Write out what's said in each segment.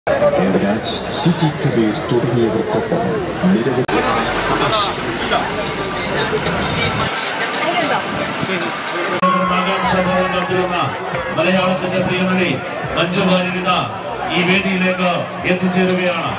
Devaraj city Kabir തുടങ്ങിയവർക്കൊപ്പം നിരവധി ആകാംക്ഷ കാത്തിരുന്ന മലയാളത്തിന്റെ പ്രിയമണി മഞ്ജു വാര്യരിത ഈ വേദിയിലേക്ക് എത്തിച്ചേരുകയാണ്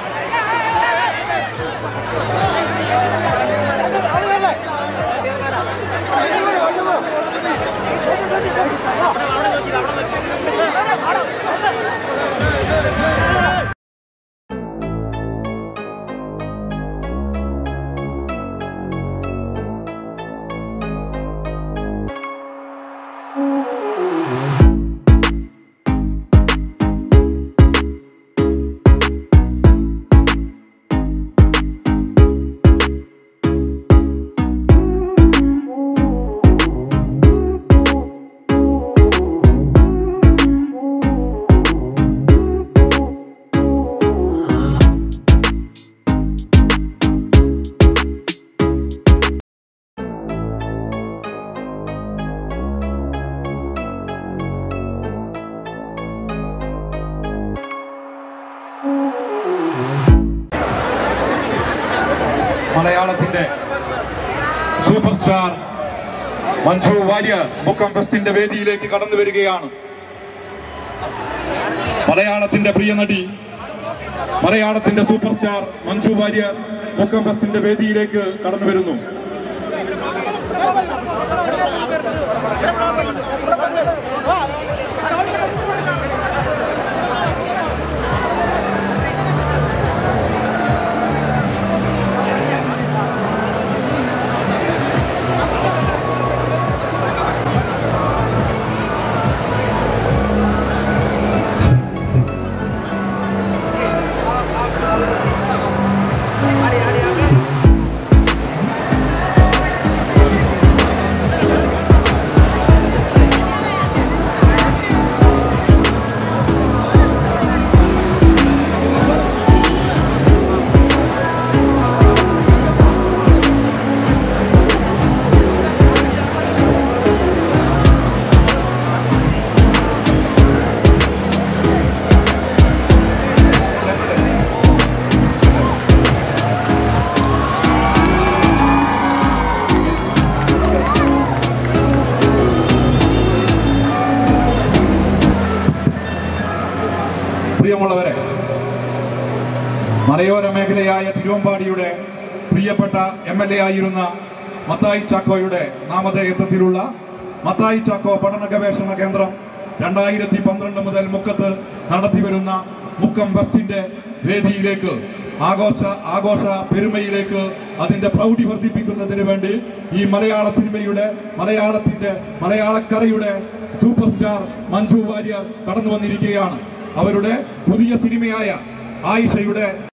മലയാളത്തിന്റെ സൂപ്പർ സ്റ്റാർ മഞ്ജു വാര്യർ മുക്കം ഫെസ്റ്റിന്റെ വേദിയിലേക്ക് കടന്നു വരികയാണ് മലയാളത്തിന്റെ പ്രിയ നടി മലയാളത്തിന്റെ സൂപ്പർ സ്റ്റാർ മഞ്ജു വാര്യർ മുക്കം ഫെസ്റ്റിന്റെ വേദിയിലേക്ക് കടന്നു വരുന്നു പ്രിയമുള്ളവരെ മലയോര മേഖലയായ തിരുവമ്പാടിയുടെ പ്രിയപ്പെട്ട എം എൽ എ ആയിരുന്ന മത്തായി ചാക്കോയുടെ നാമധേയത്വത്തിലുള്ള മത്തായി ചാക്കോ പഠന ഗവേഷണ കേന്ദ്രം രണ്ടായിരത്തി പന്ത്രണ്ട് മുതൽ മുക്കത്ത് നടത്തിവരുന്ന മുക്കം ബസ്റ്റിന്റെ വേദിയിലേക്ക് ആഘോഷ ആഘോഷ പെരുമയിലേക്ക് അതിന്റെ പ്രൗഢി വർദ്ധിപ്പിക്കുന്നതിന് വേണ്ടി ഈ മലയാള സിനിമയുടെ മലയാളത്തിന്റെ മലയാളക്കരയുടെ സൂപ്പർ സ്റ്റാർ മഞ്ജു വാര്യർ കടന്നു വന്നിരിക്കുകയാണ് അവരുടെ പുതിയ സിനിമയായ ആയിഷയുടെ